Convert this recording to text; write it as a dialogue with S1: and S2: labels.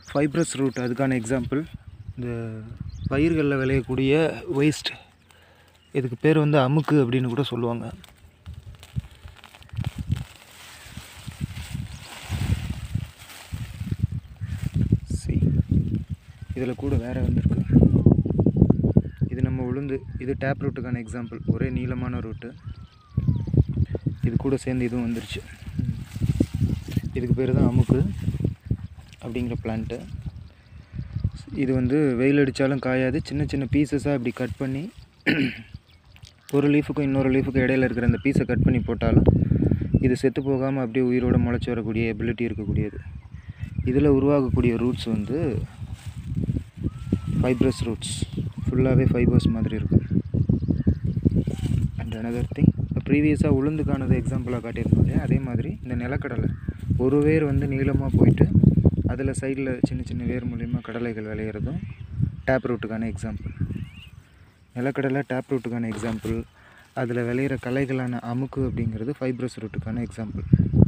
S1: fibrous root அதுக்கான example இந்த பயிர்களில் விளையக்கூடிய வேஸ்ட் இதுக்கு பேர் வந்து அமுக்கு அப்படின்னு கூட சொல்லுவாங்க சி இதில் கூட வேறு வந்திருக்கு இது நம்ம உளுந்து இது டேப் ரூட்டுக்கான எக்ஸாம்பிள் ஒரே நீளமான ரூட்டு இது கூட சேர்ந்து இதுவும் வந்துருச்சு இதுக்கு பேர் தான் அமுக்கு அப்படிங்கிற பிளான்ட்டு இது வந்து வெயில் அடித்தாலும் காயாது சின்ன சின்ன பீசஸாக இப்படி கட் பண்ணி ஒரு லீஃபுக்கும் இன்னொரு லீஃபுக்கும் இடையில இருக்கிற அந்த பீஸை கட் பண்ணி போட்டாலும் இது செத்து போகாமல் அப்படியே உயிரோடு முளைச்சி வரக்கூடிய எபிலிட்டி இருக்கக்கூடியது இதில் உருவாகக்கூடிய ரூட்ஸ் வந்து ஃபைப்ரஸ் ரூட்ஸ் ஃபுல்லாகவே ஃபைபர்ஸ் மாதிரி இருக்கும் அண்ட் அனதர் திங் ப்ரீவியஸாக உளுந்துக்கானது எக்ஸாம்பிளாக காட்டியிருந்தோம் இல்லையா அதே மாதிரி இந்த நிலக்கடலை ஒரு வேர் வந்து நீளமாக போயிட்டு அதில் சைடில் சின்ன சின்ன வேர் மூலிமா கடலைகள் விளையிறதும் டேப் ரூட்டுக்கான எக்ஸாம்பிள் நிலக்கடலை டேப் ரூட்டுக்கான எக்ஸாம்பிள் அதில் விளையிற கலைகளான அமுக்கு அப்படிங்கிறது ஃபைப்ரஸ் ரூட்டுக்கான எக்ஸாம்பிள்